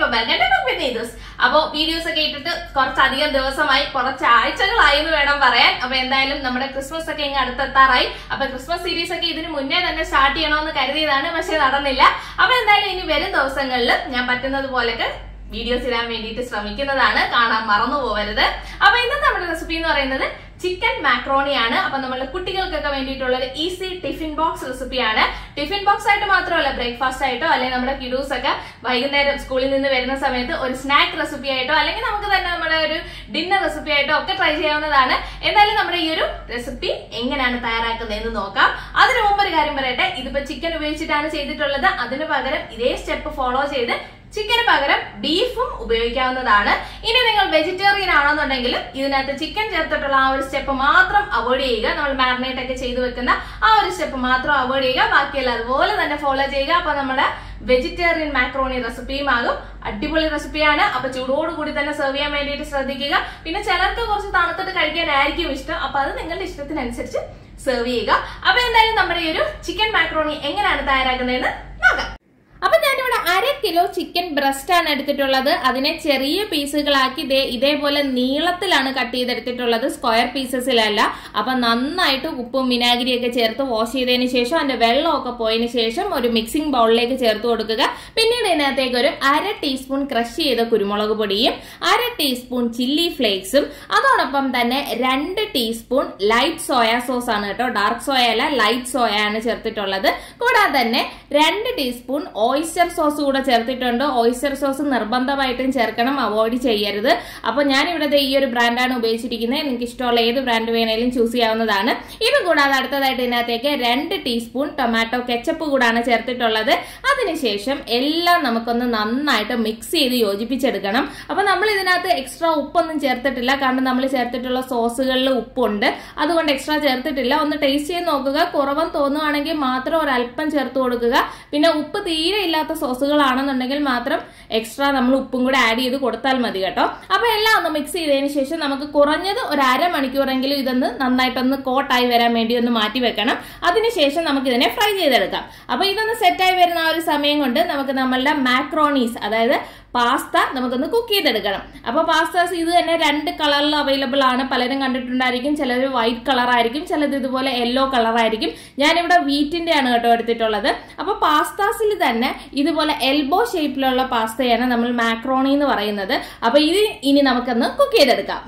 നീതൂസ് അപ്പോ വീഡിയോസ് ഒക്കെ ഇട്ടിട്ട് കുറച്ചധികം ദിവസമായി കുറച്ച് ആഴ്ചകളായി എന്ന് വേണം പറയാൻ അപ്പൊ എന്തായാലും നമ്മുടെ ക്രിസ്മസ് ഒക്കെ ഇങ്ങ് അടുത്തെത്താറായി അപ്പൊ ക്രിസ്മസ് സീരീസ് ഒക്കെ ഇതിന് മുന്നേ തന്നെ സ്റ്റാർട്ട് ചെയ്യണമെന്ന് കരുതിയതാണ് പക്ഷെ നടന്നില്ല അപ്പൊ എന്തായാലും ഇനി വരും ദിവസങ്ങളിൽ ഞാൻ പറ്റുന്നത് പോലൊക്കെ വീഡിയോസ് ഇടാൻ വേണ്ടിയിട്ട് ശ്രമിക്കുന്നതാണ് കാണാൻ മറന്നു പോകരുത് അപ്പൊ ഇന്നത്തെ നമ്മുടെ റെസിപ്പി എന്ന് പറയുന്നത് ചിക്കൻ മാക്രോണി ആണ് അപ്പൊ നമ്മുടെ കുട്ടികൾക്കൊക്കെ വേണ്ടിയിട്ടുള്ള ഒരു ഈസി ടിഫിൻ ബോക്സ് റെസിപ്പിയാണ് ടിഫിൻ ബോക്സ് ആയിട്ട് മാത്രമല്ല ബ്രേക്ക്ഫാസ്റ്റ് ആയിട്ടോ അല്ലെങ്കിൽ നമ്മുടെ കിഡൂസ് ഒക്കെ വൈകുന്നേരം സ്കൂളിൽ നിന്ന് വരുന്ന സമയത്ത് ഒരു സ്നാക്ക് റെസിപ്പി ആയിട്ടോ അല്ലെങ്കിൽ നമുക്ക് തന്നെ നമ്മുടെ ഒരു ഡിന്നർ റെസിപ്പി ആയിട്ടോ ഒക്കെ ട്രൈ ചെയ്യാവുന്നതാണ് എന്തായാലും നമ്മുടെ ഈ ഒരു റെസിപ്പി എങ്ങനെയാണ് തയ്യാറാക്കുന്നതെന്ന് നോക്കാം അതിനു മുമ്പ് ഒരു കാര്യം പറയട്ടെ ഇതിപ്പോ ചിക്കൻ ഉപയോഗിച്ചിട്ടാണ് ചെയ്തിട്ടുള്ളത് അതിന് പകരം ഇതേ സ്റ്റെപ്പ് ഫോളോ ചെയ്ത് ചിക്കന് പകരം ബീഫും ഉപയോഗിക്കാവുന്നതാണ് ഇനി നിങ്ങൾ വെജിറ്റേറിയൻ ആണെന്നുണ്ടെങ്കിൽ ഇതിനകത്ത് ചിക്കൻ ചേർത്തിട്ടുള്ള ആ ഒരു സ്റ്റെപ്പ് മാത്രം അവോയ്ഡ് ചെയ്യുക നമ്മൾ മാരിനേറ്റ് ഒക്കെ ചെയ്തു വെക്കുന്ന ആ ഒരു സ്റ്റെപ്പ് മാത്രം അവോയ്ഡ് ചെയ്യുക ബാക്കിയെല്ലാം അതുപോലെ തന്നെ ഫോളോ ചെയ്യുക അപ്പൊ നമ്മുടെ വെജിറ്റേറിയൻ മാക്രോണി റെസിപ്പിയും ആകും അടിപൊളി റെസിപ്പിയാണ് അപ്പൊ ചൂടോടുകൂടി തന്നെ സെർവ് ചെയ്യാൻ വേണ്ടിയിട്ട് ശ്രദ്ധിക്കുക പിന്നെ ചിലർക്ക് കുറച്ച് തണുത്തിട്ട് കഴിക്കാനായിരിക്കും ഇഷ്ടം അപ്പൊ അത് നിങ്ങളുടെ ഇഷ്ടത്തിനനുസരിച്ച് സെർവ് ചെയ്യുക അപ്പൊ എന്തായാലും നമ്മുടെ ഈ ഒരു ചിക്കൻ മാക്രോണി എങ്ങനെയാണ് തയ്യാറാക്കുന്നതെന്ന് നോക്കാം അപ്പൊ ഞാനിവിടെ അര കിലോ ചിക്കൻ ബ്രസ്റ്റ് ആണ് എടുത്തിട്ടുള്ളത് അതിനെ ചെറിയ പീസുകളാക്കി ദേ ഇതേപോലെ നീളത്തിലാണ് കട്ട് ചെയ്തെടുത്തിട്ടുള്ളത് സ്ക്വയർ പീസസിലല്ല അപ്പൊ നന്നായിട്ട് ഉപ്പും വിനാഗിരിയൊക്കെ ചേർത്ത് വാഷ് ചെയ്തതിന് ശേഷം അതിന്റെ വെള്ളമൊക്കെ പോയതിനു ശേഷം ഒരു മിക്സിംഗ് ബൗളിലേക്ക് ചേർത്ത് കൊടുക്കുക പിന്നീട് ഇതിനകത്തേക്ക് ഒരു അര ടീസ്പൂൺ ക്രഷ് ചെയ്ത കുരുമുളക് പൊടിയും അര ടീസ്പൂൺ ചില്ലി ഫ്ലേക്സും അതോടൊപ്പം തന്നെ രണ്ട് ടീസ്പൂൺ ലൈറ്റ് സോയ സോസ് ആണ് കേട്ടോ ഡാർക്ക് സോയ അല്ല ലൈറ്റ് സോയ ആണ് ചേർത്തിട്ടുള്ളത് കൂടാതെ തന്നെ രണ്ട് ടീസ്പൂൺ ഓയിസ്റ്റർ സോസ് കൂടെ ചേർത്തിട്ടുണ്ട് ഓയിസ്റ്റർ സോസ് നിർബന്ധമായിട്ടും ചേർക്കണം അവോയ്ഡ് ചെയ്യരുത് അപ്പോൾ ഞാൻ ഇവിടെ ഈ ഒരു ബ്രാൻഡാണ് ഉപയോഗിച്ചിരിക്കുന്നത് നിങ്ങൾക്ക് ഇഷ്ടമുള്ള ഏത് ബ്രാൻഡ് വേണേലും ചൂസ് ചെയ്യാവുന്നതാണ് ഇത് കൂടാതെ അടുത്തതായിട്ട് ഇതിനകത്തേക്ക് രണ്ട് ടീസ്പൂൺ ടൊമാറ്റോ കെച്ചപ്പ് കൂടാണ് ചേർത്തിട്ടുള്ളത് അതിനുശേഷം എല്ലാം നമുക്കൊന്ന് നന്നായിട്ട് മിക്സ് ചെയ്ത് യോജിപ്പിച്ചെടുക്കണം അപ്പൊ നമ്മൾ ഇതിനകത്ത് എക്സ്ട്രാ ഉപ്പൊന്നും ചേർത്തിട്ടില്ല കാരണം നമ്മൾ ചേർത്തിട്ടുള്ള സോസുകളിൽ ഉപ്പുണ്ട് അതുകൊണ്ട് എക്സ്ട്രാ ചേർത്തിട്ടില്ല ഒന്ന് ടേസ്റ്റ് ചെയ്ത് നോക്കുക കുറവെന്ന് തോന്നുവാണെങ്കിൽ മാത്രം ഒരല്പം ചേർത്ത് കൊടുക്കുക പിന്നെ ഉപ്പ് തീരെ ഇല്ലാത്ത സോസുകളാണെന്നുണ്ടെങ്കിൽ മാത്രം എക്സ്ട്രാ നമ്മൾ ഉപ്പും കൂടെ ആഡ് ചെയ്ത് കൊടുത്താൽ മതി കേട്ടോ അപ്പൊ എല്ലാം ഒന്ന് മിക്സ് ചെയ്തതിന് ശേഷം നമുക്ക് കുറഞ്ഞത് ഒരു അരമണിക്കൂറെങ്കിലും ഇതൊന്ന് നന്നായിട്ടൊന്ന് കോട്ടായി വരാൻ വേണ്ടി ഒന്ന് മാറ്റി വെക്കണം അതിനുശേഷം നമുക്ക് ഇതിനെ ഫ്രൈ ചെയ്തെടുക്കാം അപ്പൊ ഇതൊന്ന് സെറ്റായി വരുന്ന ആ ഒരു സമയം കൊണ്ട് നമുക്ക് നമ്മളുടെ മാക്രോണീസ് അതായത് പാസ്ത നമുക്കൊന്ന് കുക്ക് ചെയ്തെടുക്കണം അപ്പൊ പാസ്താസ് ഇത് തന്നെ രണ്ട് കളറിൽ അവൈലബിൾ ആണ് പലരും കണ്ടിട്ടുണ്ടായിരിക്കും ചിലർ വൈറ്റ് കളർ ആയിരിക്കും ചിലത് ഇതുപോലെ യെല്ലോ കളർ ആയിരിക്കും ഞാനിവിടെ വീറ്റിന്റെ ആണ് കേട്ടോ എടുത്തിട്ടുള്ളത് അപ്പൊ പാസ്താസിൽ തന്നെ ഇതുപോലെ എൽബോ ഷേപ്പിലുള്ള പാസ്തയാണ് നമ്മൾ മാക്രോണി എന്ന് പറയുന്നത് അപ്പൊ ഇത് ഇനി നമുക്കൊന്ന് കുക്ക് ചെയ്തെടുക്കാം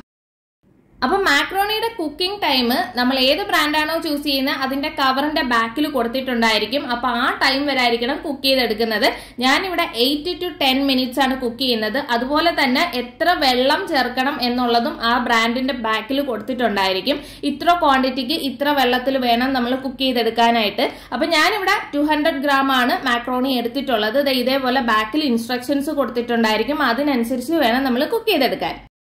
അപ്പൊ മാക്രോണിയുടെ കുക്കിംഗ് ടൈം നമ്മൾ ഏത് ബ്രാൻഡാണോ ചൂസ് ചെയ്യുന്നത് അതിന്റെ കവറിന്റെ ബാക്കിൽ കൊടുത്തിട്ടുണ്ടായിരിക്കും അപ്പൊ ആ ടൈം വരെ ആയിരിക്കണം കുക്ക് ചെയ്തെടുക്കുന്നത് ഞാനിവിടെ എയ്റ്റ് ടു ടെൻ മിനിറ്റ്സ് ആണ് കുക്ക് ചെയ്യുന്നത് അതുപോലെ തന്നെ എത്ര വെള്ളം ചേർക്കണം എന്നുള്ളതും ആ ബ്രാൻഡിന്റെ ബാക്കിൽ കൊടുത്തിട്ടുണ്ടായിരിക്കും ഇത്ര ക്വാണ്ടിറ്റിക്ക് ഇത്ര വെള്ളത്തിൽ വേണം നമ്മൾ കുക്ക് ചെയ്തെടുക്കാനായിട്ട് അപ്പൊ ഞാനിവിടെ ടു ഹൺഡ്രഡ് ഗ്രാം ആണ് മാക്രോണി എടുത്തിട്ടുള്ളത് ദേ ഇതേപോലെ ബാക്കിൽ ഇൻസ്ട്രക്ഷൻസ് കൊടുത്തിട്ടുണ്ടായിരിക്കും അതിനനുസരിച്ച് വേണം നമ്മൾ കുക്ക് ചെയ്തെടുക്കാൻ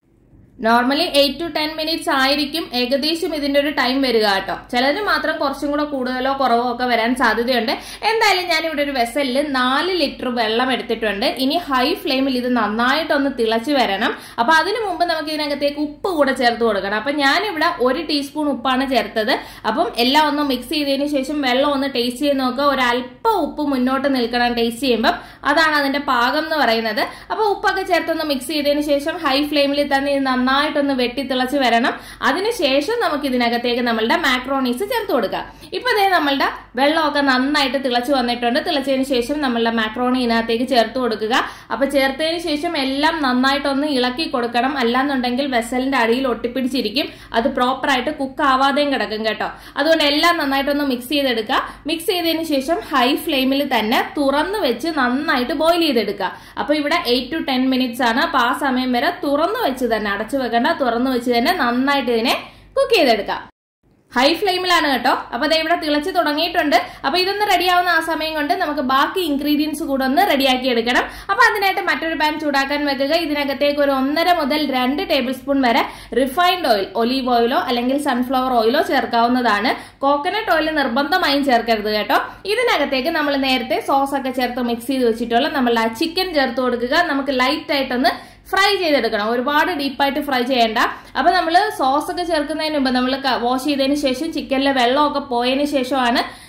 normally eight to ten minutes ആയിരിക്കും ഏകദേശം ഇതിന്റെ ഒരു ടൈം വരിക കേട്ടോ ചിലര് മാത്രം കുറച്ചും കൂടെ കൂടുതലോ കുറവോ ഒക്കെ വരാൻ സാധ്യതയുണ്ട് എന്തായാലും ഞാൻ ഇവിടെ ഒരു വെസലിൽ നാല് ലിറ്റർ വെള്ളം എടുത്തിട്ടുണ്ട് ഇനി ഹൈ ഫ്ലെയിമിൽ ഇത് നന്നായിട്ടൊന്ന് തിളച്ച് വരണം അപ്പൊ അതിനു മുമ്പ് നമുക്ക് ഇതിനകത്തേക്ക് ഉപ്പ് കൂടെ ചേർത്ത് കൊടുക്കണം അപ്പൊ ഞാനിവിടെ ഒരു ടീസ്പൂൺ ഉപ്പാണ് ചേർത്തത് അപ്പം എല്ലാം ഒന്ന് മിക്സ് ചെയ്തതിന് ശേഷം വെള്ളം ഒന്ന് ടേസ്റ്റ് ചെയ്ത് നോക്കുക ഒരല്പം ഉപ്പ് മുന്നോട്ട് നിൽക്കണം ടേസ്റ്റ് ചെയ്യുമ്പോൾ അതാണ് അതിന്റെ പാകം എന്ന് പറയുന്നത് അപ്പൊ ഉപ്പൊക്കെ ചേർത്തൊന്ന് മിക്സ് ചെയ്തതിന് ശേഷം ഹൈ ഫ്ലെയിമിൽ തന്നെ ഇത് നന്നായിട്ടൊന്ന് വെട്ടി തിളച്ച് വരണം അതിനുശേഷം നമുക്ക് ഇതിനകത്തേക്ക് നമ്മളുടെ മാക്രോണീസ് ചേർത്ത് കൊടുക്കാം ഇപ്പൊ ഇതേ നമ്മളുടെ വെള്ളമൊക്കെ നന്നായിട്ട് തിളച്ച് വന്നിട്ടുണ്ട് തിളച്ചതിന് ശേഷം നമ്മളുടെ മാക്രോണി ഇതിനകത്തേക്ക് ചേർത്ത് കൊടുക്കുക അപ്പൊ ചേർത്തതിന് ശേഷം എല്ലാം നന്നായിട്ടൊന്ന് ഇളക്കി കൊടുക്കണം അല്ലാന്നുണ്ടെങ്കിൽ വെസലിന്റെ അടിയിൽ ഒട്ടിപ്പിടിച്ചിരിക്കും അത് പ്രോപ്പറായിട്ട് കുക്ക് ആവാതെയും കിടക്കും കേട്ടോ അതുകൊണ്ട് എല്ലാം നന്നായിട്ടൊന്ന് മിക്സ് ചെയ്തെടുക്കുക മിക്സ് ചെയ്തതിന് ശേഷം ഹൈ ഫ്ലെയിമിൽ തന്നെ തുറന്നു വെച്ച് നന്നായിട്ട് ബോയിൽ ചെയ്തെടുക്കുക അപ്പൊ ഇവിടെ എയ്റ്റ് ടു ടെൻ മിനിറ്റ്സ് ആണ് അപ്പൊ ആ സമയം വരെ തുറന്നു വെച്ച് തന്നെ അടച്ചു വെക്കേണ്ട തുറന്നു വെച്ച് തന്നെ നന്നായിട്ട് ഇതിനെ കുക്ക് ചെയ്തെടുക്കാം ഹൈ ഫ്ലെയിമിലാണ് കേട്ടോ അപ്പൊ ദേ ഇവിടെ തിളച്ച് തുടങ്ങിയിട്ടുണ്ട് അപ്പൊ ഇതൊന്ന് റെഡിയാവുന്ന ആ സമയം കൊണ്ട് നമുക്ക് ബാക്കി ഇൻഗ്രീഡിയൻസ് കൂടെ ഒന്ന് റെഡിയാക്കി എടുക്കണം അപ്പൊ അതിനായിട്ട് മറ്റൊരു പാൻ ചൂടാക്കാൻ വെക്കുക ഇതിനകത്തേക്ക് ഒരു ഒന്നര മുതൽ രണ്ട് ടേബിൾ സ്പൂൺ വരെ റിഫൈൻഡ് ഓയിൽ ഒലീവ് ഓയിലോ അല്ലെങ്കിൽ സൺഫ്ലവർ ഓയിലോ ചേർക്കാവുന്നതാണ് കോക്കനട്ട് ഓയിൽ നിർബന്ധമായും ചേർക്കരുത് കേട്ടോ ഇതിനകത്തേക്ക് നമ്മൾ നേരത്തെ സോസ് ഒക്കെ ചേർത്ത് മിക്സ് ചെയ്ത് വെച്ചിട്ടുള്ള നമ്മൾ ആ ചിക്കൻ ചേർത്ത് കൊടുക്കുക നമുക്ക് ലൈറ്റ് ആയിട്ടൊന്ന് ഫ്രൈ ചെയ്തെടുക്കണം ഒരുപാട് ഡീപ്പായിട്ട് ഫ്രൈ ചെയ്യേണ്ട അപ്പൊ നമ്മൾ സോസ് ഒക്കെ ചേർക്കുന്നതിന് മുമ്പ് നമ്മൾ വാഷ് ചെയ്തതിന് ശേഷം ചിക്കനിലെ വെള്ളമൊക്കെ പോയതിന് ശേഷമാണ്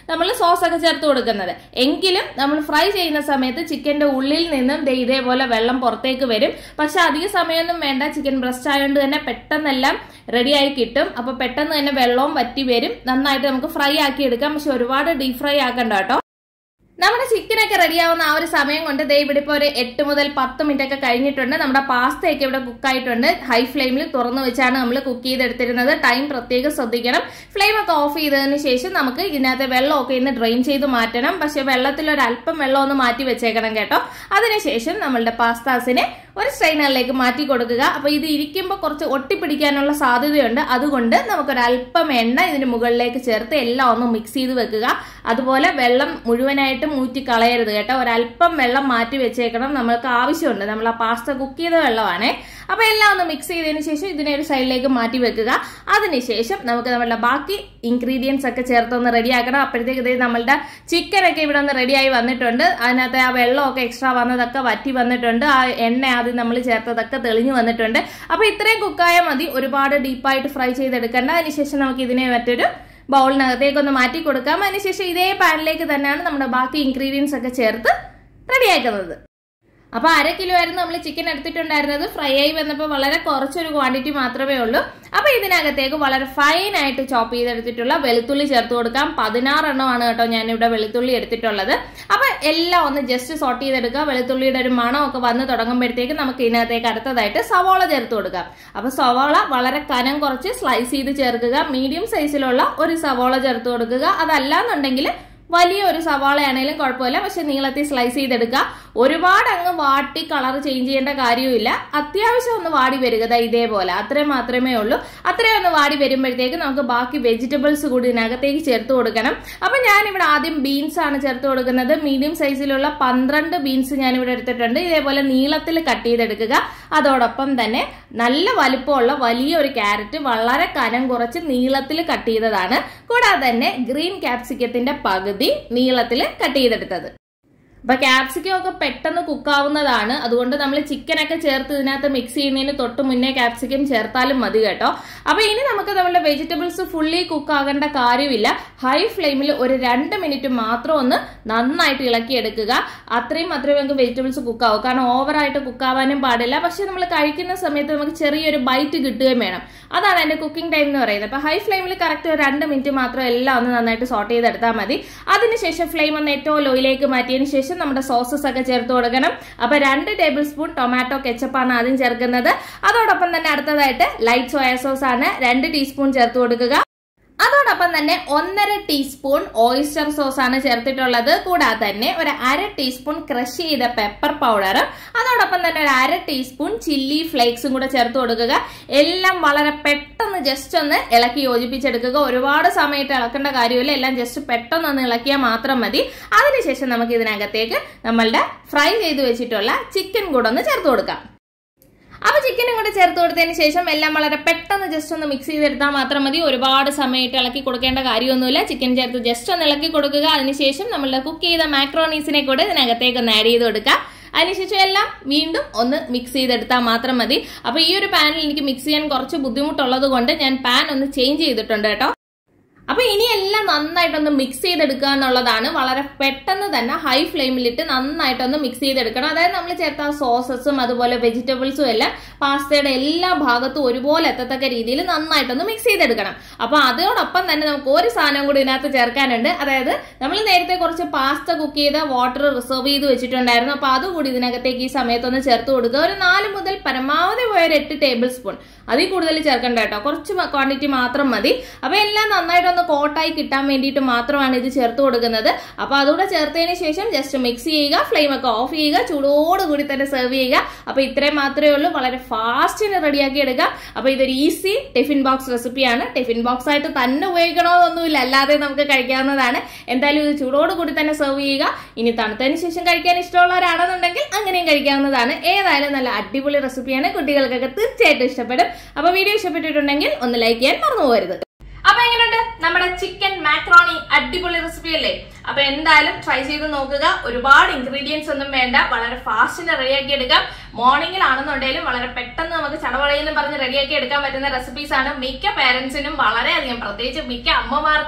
നമ്മൾ സോസ് ഒക്കെ ചേർത്ത് കൊടുക്കുന്നത് എങ്കിലും നമ്മൾ ഫ്രൈ ചെയ്യുന്ന സമയത്ത് ചിക്കന്റെ ഉള്ളിൽ നിന്നും ദേ ഇതേപോലെ വെള്ളം പുറത്തേക്ക് വരും പക്ഷെ അധിക സമയമൊന്നും വേണ്ട ചിക്കൻ ബ്രസ്റ്റ് ആയതുകൊണ്ട് തന്നെ പെട്ടെന്നെല്ലാം റെഡിയായി കിട്ടും അപ്പൊ പെട്ടെന്ന് തന്നെ വെള്ളവും വറ്റി വരും നന്നായിട്ട് നമുക്ക് ഫ്രൈ ആക്കി എടുക്കാം പക്ഷെ ഒരുപാട് ഡീപ് ഫ്രൈ ആക്കണ്ട കേട്ടോ നമ്മുടെ ചിക്കനൊക്കെ റെഡിയാവുന്ന ആ ഒരു സമയം കൊണ്ട് ദേ ഇവിടെ ഇപ്പോൾ ഒരു എട്ട് മുതൽ പത്ത് മിനിറ്റ് ഒക്കെ കഴിഞ്ഞിട്ടുണ്ട് നമ്മുടെ പാസ്തയൊക്കെ ഇവിടെ കുക്കായിട്ടുണ്ട് ഹൈ ഫ്ലെയിമിൽ തുറന്നു വെച്ചാണ് നമ്മൾ കുക്ക് ചെയ്തെടുത്തിരുന്നത് ടൈം പ്രത്യേകം ശ്രദ്ധിക്കണം ഫ്ലെയിം ഒക്കെ ഓഫ് ചെയ്തതിന് ശേഷം നമുക്ക് ഇതിനകത്തെ വെള്ളമൊക്കെ ഇന്ന് ഡ്രെയിൻ ചെയ്ത് മാറ്റണം പക്ഷെ വെള്ളത്തിൽ ഒരു അല്പം വെള്ളം ഒന്ന് മാറ്റി വെച്ചേക്കണം കേട്ടോ അതിനുശേഷം നമ്മളുടെ പാസ്താസിനെ ഒരു സ്ട്രെയിനറിലേക്ക് മാറ്റി കൊടുക്കുക അപ്പൊ ഇത് ഇരിക്കുമ്പോൾ കുറച്ച് ഒട്ടിപ്പിടിക്കാനുള്ള സാധ്യതയുണ്ട് അതുകൊണ്ട് നമുക്കൊരു അല്പം എണ്ണ ഇതിന് മുകളിലേക്ക് ചേർത്ത് എല്ലാം ഒന്ന് മിക്സ് ചെയ്ത് വെക്കുക അതുപോലെ വെള്ളം മുഴുവനായിട്ടും ഊറ്റി കളയരുത് കേട്ടോ ഒരല്പം വെള്ളം മാറ്റി വെച്ചേക്കണം നമ്മൾക്ക് ആവശ്യമുണ്ട് നമ്മൾ ആ പാസ്ത കുക്ക് ചെയ്ത വെള്ളമാണ് അപ്പൊ എല്ലാം ഒന്ന് മിക്സ് ചെയ്തതിന് ശേഷം ഇതിനെ ഒരു സൈഡിലേക്ക് മാറ്റി വെക്കുക അതിനുശേഷം നമുക്ക് നമ്മളുടെ ബാക്കി ഇൻഗ്രീഡിയൻസ് ഒക്കെ ചേർത്തൊന്ന് റെഡിയാക്കണം അപ്പോഴത്തേക്ക് ഇത് നമ്മളുടെ ചിക്കൻ ഒക്കെ ഇവിടെ ഒന്ന് റെഡിയായി വന്നിട്ടുണ്ട് അതിനകത്ത് ആ വെള്ളമൊക്കെ എക്സ്ട്രാ വന്നതൊക്കെ വറ്റി വന്നിട്ടുണ്ട് ആ എണ്ണ ആദ്യം നമ്മൾ ചേർത്തതൊക്കെ തെളിഞ്ഞു വന്നിട്ടുണ്ട് അപ്പൊ ഇത്രയും കുക്കായാൽ മതി ഒരുപാട് ഡീപ്പായിട്ട് ഫ്രൈ ചെയ്തെടുക്കേണ്ട അതിനുശേഷം നമുക്ക് ഇതിനെ മറ്റൊരു ബൗളിനകത്തേക്ക് ഒന്ന് മാറ്റി കൊടുക്കാം അതിനുശേഷം ഇതേ പാനിലേക്ക് തന്നെയാണ് നമ്മുടെ ബാക്കി ഇൻഗ്രീഡിയൻസ് ഒക്കെ ചേർത്ത് റെഡിയാക്കുന്നത് അപ്പൊ അര കിലോ ആയിരുന്നു നമ്മൾ ചിക്കൻ എടുത്തിട്ടുണ്ടായിരുന്നത് ഫ്രൈ ആയി വന്നപ്പോൾ വളരെ കുറച്ചൊരു ക്വാണ്ടിറ്റി മാത്രമേ ഉള്ളൂ അപ്പൊ ഇതിനകത്തേക്ക് വളരെ ഫൈൻ ആയിട്ട് ചോപ്പ് ചെയ്തെടുത്തിട്ടുള്ള വെളുത്തുള്ളി ചേർത്ത് കൊടുക്കാം പതിനാറെണ്ണമാണ് കേട്ടോ ഞാൻ ഇവിടെ വെളുത്തുള്ളി എടുത്തിട്ടുള്ളത് അപ്പൊ എല്ലാം ഒന്ന് ജസ്റ്റ് സോട്ട് ചെയ്തെടുക്കുക വെളുത്തുള്ളിയുടെ ഒരു മണമൊക്കെ വന്ന് തുടങ്ങുമ്പോഴത്തേക്ക് നമുക്ക് ഇതിനകത്തേക്ക് അടുത്തതായിട്ട് സവോള ചേർത്ത് കൊടുക്കാം അപ്പൊ സവോള വളരെ കനം കുറച്ച് സ്ലൈസ് ചെയ്ത് ചേർക്കുക മീഡിയം സൈസിലുള്ള ഒരു സവോള ചേർത്ത് കൊടുക്കുക അതല്ലാന്നുണ്ടെങ്കിൽ വലിയ ഒരു സവാളയാണെങ്കിലും കുഴപ്പമില്ല പക്ഷെ നീളത്തിൽ സ്ലൈസ് ചെയ്തെടുക്കുക ഒരുപാട് അങ്ങ് വാട്ടി കളർ ചേഞ്ച് ചെയ്യേണ്ട കാര്യമില്ല അത്യാവശ്യം ഒന്ന് വാടി വരിക ദാ ഇതേപോലെ അത്രയും മാത്രമേ ഉള്ളൂ അത്രയും ഒന്ന് വാടി വരുമ്പോഴത്തേക്ക് നമുക്ക് ബാക്കി വെജിറ്റബിൾസ് കൂടി ഇതിനകത്തേക്ക് ചേർത്ത് കൊടുക്കണം അപ്പൊ ഞാനിവിടെ ആദ്യം ബീൻസ് ആണ് ചേർത്ത് കൊടുക്കുന്നത് മീഡിയം സൈസിലുള്ള പന്ത്രണ്ട് ബീൻസ് ഞാനിവിടെ എടുത്തിട്ടുണ്ട് ഇതേപോലെ നീളത്തിൽ കട്ട് ചെയ്തെടുക്കുക അതോടൊപ്പം തന്നെ നല്ല വലിപ്പമുള്ള വലിയ ഒരു ക്യാരറ്റ് വളരെ കനം കുറച്ച് നീളത്തിൽ കട്ട് ചെയ്തതാണ് കൂടാതെ തന്നെ ഗ്രീൻ ക്യാപ്സിക്കത്തിന്റെ പകുതി നീളത്തിൽ കട്ട് ചെയ്തെടുത്തത് അപ്പൊ ക്യാപ്സിക്കം ഒക്കെ പെട്ടെന്ന് കുക്കാവുന്നതാണ് അതുകൊണ്ട് നമ്മൾ ചിക്കനൊക്കെ ചേർത്ത് ഇതിനകത്ത് മിക്സ് ചെയ്യുന്നതിന് തൊട്ട് മുന്നേ ക്യാപ്സിക്കം ചേർത്താലും മതി കേട്ടോ അപ്പൊ ഇനി നമുക്ക് നമ്മളുടെ വെജിറ്റബിൾസ് ഫുള്ളി കുക്ക് ആകേണ്ട കാര്യമില്ല ഹൈ ഫ്ലെയിമിൽ ഒരു രണ്ട് മിനിറ്റ് മാത്രം ഒന്ന് നന്നായിട്ട് ഇളക്കിയെടുക്കുക അത്രയും മാത്രമേ നമുക്ക് വെജിറ്റബിൾസ് കുക്കാവൂ കാരണം ഓവറായിട്ട് കുക്കാവാനും പാടില്ല പക്ഷെ നമ്മൾ കഴിക്കുന്ന സമയത്ത് നമുക്ക് ചെറിയൊരു ബൈറ്റ് കിട്ടുകയും വേണം അതാണ് എന്റെ കുക്കിംഗ് ടൈം എന്ന് പറയുന്നത് അപ്പൊ ഹൈ ഫ്ലെയിമിൽ കറക്റ്റ് ഒരു രണ്ട് മിനിറ്റ് മാത്രം എല്ലാം ഒന്ന് നന്നായിട്ട് സോട്ട് ചെയ്തെടുത്താൽ മതി അതിനുശേഷം ഫ്ലെയിം ഒന്ന് ഏറ്റവും ലോയിലേക്ക് മാറ്റിയതിന് ശേഷം നമ്മുടെ സോസസ് ഒക്കെ ചേർത്ത് കൊടുക്കണം അപ്പൊ രണ്ട് ടേബിൾ സ്പൂൺ ടൊമാറ്റോ കെച്ചപ്പാണ് ആദ്യം ചേർക്കുന്നത് അതോടൊപ്പം തന്നെ അടുത്തതായിട്ട് ലൈറ്റ് സോയ സോസ് ആണ് രണ്ട് ടീസ്പൂൺ ചേർത്ത് കൊടുക്കുക അതോടൊപ്പം തന്നെ ഒന്നര ടീസ്പൂൺ ഓയിസ്റ്റർ സോസ് ആണ് ചേർത്തിട്ടുള്ളത് കൂടാതെ തന്നെ ഒരു അര ടീസ്പൂൺ ക്രഷ് ചെയ്ത പെപ്പർ പൗഡർ അതോടൊപ്പം തന്നെ ഒരു അര ടീസ്പൂൺ ചില്ലി ഫ്ലേക്സും കൂടെ ചേർത്ത് കൊടുക്കുക എല്ലാം വളരെ പെട്ടെന്ന് ജസ്റ്റ് ഒന്ന് ഇളക്കി യോജിപ്പിച്ചെടുക്കുക ഒരുപാട് സമയത്ത് ഇളക്കേണ്ട കാര്യമില്ല എല്ലാം ജസ്റ്റ് പെട്ടെന്ന് ഒന്ന് ഇളക്കിയാൽ മാത്രം മതി അതിനുശേഷം നമുക്ക് ഇതിനകത്തേക്ക് നമ്മളുടെ ഫ്രൈ ചെയ്ത് വെച്ചിട്ടുള്ള ചിക്കൻ കൂടെ ഒന്ന് ചേർത്ത് കൊടുക്കാം അപ്പൊ ചിക്കനും കൂടെ ചേർത്ത് കൊടുത്തതിന് ശേഷം എല്ലാം വളരെ പെട്ടെന്ന് ജസ്റ്റ് ഒന്ന് മിക്സ് ചെയ്തെടുത്താൽ മാത്രം മതി ഒരുപാട് സമയത്ത് ഇളക്കി കൊടുക്കേണ്ട കാര്യമൊന്നുമില്ല ചിക്കൻ ചേർത്ത് ജസ്റ്റ് ഒന്ന് ഇളക്കി കൊടുക്കുക അതിനുശേഷം നമ്മളുടെ കുക്ക് ചെയ്ത മാക്രോണീസിനെ കൂടെ ഇതിനകത്തേക്ക് ഒന്ന് ആഡ് ചെയ്ത് കൊടുക്കുക അതിനുശേഷം എല്ലാം വീണ്ടും ഒന്ന് മിക്സ് ചെയ്തെടുത്താൽ മാത്രം മതി അപ്പൊ ഈ ഒരു പാനിൽ എനിക്ക് മിക്സ് ചെയ്യാൻ കുറച്ച് ബുദ്ധിമുട്ടുള്ളത് കൊണ്ട് ഞാൻ പാൻ ഒന്ന് ചേഞ്ച് ചെയ്തിട്ടുണ്ട് കേട്ടോ അപ്പൊ ഇനി എല്ലാം നന്നായിട്ടൊന്ന് മിക്സ് ചെയ്തെടുക്കുക എന്നുള്ളതാണ് വളരെ പെട്ടെന്ന് തന്നെ ഹൈ ഫ്ലെയിമിലിട്ട് നന്നായിട്ടൊന്ന് മിക്സ് ചെയ്തെടുക്കണം അതായത് നമ്മൾ ചേർത്ത സോസസും അതുപോലെ വെജിറ്റബിൾസും എല്ലാം പാസ്തയുടെ എല്ലാ ഭാഗത്തും ഒരുപോലെ എത്തത്തക്ക രീതിയിൽ നന്നായിട്ടൊന്ന് മിക്സ് ചെയ്തെടുക്കണം അപ്പൊ അതോടൊപ്പം തന്നെ നമുക്ക് ഒരു സാധനം കൂടി ഇതിനകത്ത് ചേർക്കാനുണ്ട് അതായത് നമ്മൾ നേരത്തെ കുറച്ച് പാസ്ത കുക്ക് ചെയ്ത വാട്ടർ റിസർവ് ചെയ്ത് വെച്ചിട്ടുണ്ടായിരുന്നു അപ്പൊ അതുകൂടി ഇതിനകത്തേക്ക് ഈ സമയത്തൊന്ന് ചേർത്ത് കൊടുക്കുക ഒരു നാല് മുതൽ പരമാവധി പോയ ഒരു എട്ട് ടേബിൾ സ്പൂൺ അതിൽ കൂടുതൽ ചേർക്കണ്ട കേട്ടോ കുറച്ച് ക്വാണ്ടിറ്റി മാത്രം മതി അപ്പൊ എല്ലാം നന്നായിട്ടൊന്ന് കോട്ടായി കിട്ടാൻ വേണ്ടിയിട്ട് മാത്രമാണ് ഇത് ചേർത്ത് കൊടുക്കുന്നത് അപ്പൊ അതുകൂടെ ചേർത്തതിന് ശേഷം ജസ്റ്റ് മിക്സ് ചെയ്യുക ഫ്ലെയിം ഒക്കെ ഓഫ് ചെയ്യുക ചൂടോടുകൂടി തന്നെ സെർവ് ചെയ്യുക അപ്പൊ ഇത്രയും മാത്രമേ ഉള്ളൂ വളരെ ഫാസ്റ്റിന് റെഡിയാക്കി എടുക്കുക അപ്പൊ ഇതൊരു ഈസി ടിഫിൻ ബോക്സ് റെസിപ്പിയാണ് ടിഫിൻ ബോക്സ് ആയിട്ട് തന്നെ ഉപയോഗിക്കണമെന്നൊന്നുമില്ല അല്ലാതെ നമുക്ക് കഴിക്കാവുന്നതാണ് എന്തായാലും ഇത് ചൂടോടുകൂടി തന്നെ സെർവ് ചെയ്യുക ഇനി തണുത്തതിന് ശേഷം കഴിക്കാൻ ഇഷ്ടമുള്ളവരാണെന്നുണ്ടെങ്കിൽ അങ്ങനെയും കഴിക്കാവുന്നതാണ് ഏതായാലും നല്ല അടിപൊളി റെസിപ്പിയാണ് കുട്ടികൾക്കൊക്കെ തീർച്ചയായിട്ടും ഇഷ്ടപ്പെടും അപ്പൊ വീഡിയോ ഇഷ്ടപ്പെട്ടിട്ടുണ്ടെങ്കിൽ ഒന്ന് ലൈക്ക് ചെയ്യാൻ മറന്നു പോകരുത് അപ്പൊ എങ്ങനെയുണ്ട് നമ്മുടെ ചിക്കൻ മാക്രോണി അടിപൊളി റെസിപ്പി അല്ലേ അപ്പൊ എന്തായാലും ട്രൈ ചെയ്ത് നോക്കുക ഒരുപാട് ഇൻഗ്രീഡിയൻസ് ഒന്നും വേണ്ട വളരെ ഫാസ്റ്റിന് റെഡിയാക്കി എടുക്കാം മോർണിംഗിലാണെന്നുണ്ടെങ്കിലും വളരെ പെട്ടെന്ന് നമുക്ക് ചടവളയെന്നും പറഞ്ഞ് റെഡിയാക്കി എടുക്കാൻ പറ്റുന്ന റെസിപ്പീസ് ആണ് മിക്ക പേരൻസിനും വളരെയധികം പ്രത്യേകിച്ച് മിക്ക അമ്മമാർക്കും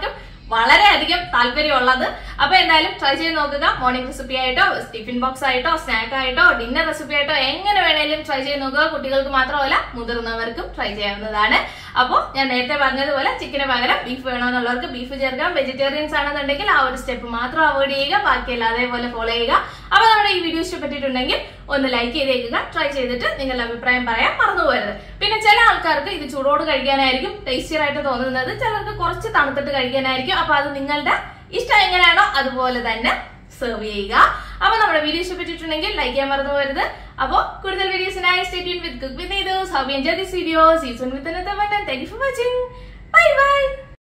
വളരെയധികം താല്പര്യമുള്ളത് അപ്പൊ എന്തായാലും ട്രൈ ചെയ്ത് നോക്കുക മോർണിംഗ് റെസിപ്പി ആയിട്ടോ ടിഫിൻ ബോക്സ് ആയിട്ടോ സ്നാക്ക് ആയിട്ടോ ഡിന്നർ റെസിപ്പി ആയിട്ടോ എങ്ങനെ വേണേലും ട്രൈ ചെയ്ത് നോക്കുക കുട്ടികൾക്ക് മാത്രമല്ല മുതിർന്നവർക്കും ട്രൈ ചെയ്യാവുന്നതാണ് അപ്പോൾ ഞാൻ നേരത്തെ പറഞ്ഞതുപോലെ ചിക്കന് പകരം ബീഫ് വേണമെന്നുള്ളവർക്ക് ബീഫ് ചേർക്കാം വെജിറ്റേറിയൻസ് ആണെന്നുണ്ടെങ്കിൽ ആ ഒരു സ്റ്റെപ്പ് മാത്രം അവോയ്ഡ് ചെയ്യുക ബാക്കിയെല്ലാം അതേപോലെ ഫോളോ ചെയ്യുക അപ്പൊ നമ്മുടെ ഈ വീഡിയോ ഇഷ്ടപ്പെട്ടിട്ടുണ്ടെങ്കിൽ ഒന്ന് ലൈക്ക് ചെയ്തേക്കുക ട്രൈ ചെയ്തിട്ട് നിങ്ങളുടെ അഭിപ്രായം പറയാൻ മറന്നു പോകരുത് പിന്നെ ചില ആൾക്കാർക്ക് ഇത് ചൂടോട് കഴിക്കാനായിരിക്കും ടേസ്റ്റിയർ ആയിട്ട് തോന്നുന്നത് ചിലർക്ക് കുറച്ച് തണുത്തിട്ട് കഴിക്കാനായിരിക്കും അപ്പൊ അത് നിങ്ങളുടെ ഇഷ്ടം എങ്ങനെയാണോ അതുപോലെ തന്നെ സെർവ് ചെയ്യുക അപ്പൊ നമ്മുടെ വീഡിയോ ഇഷ്ടപ്പെട്ടിട്ടുണ്ടെങ്കിൽ ലൈക്ക് ചെയ്യാൻ മറന്നു പോകരുത് അപ്പൊ കൂടുതൽ വീഡിയോസിനായി stay tune with cook with how enjoy this video season with thank you for watching bye by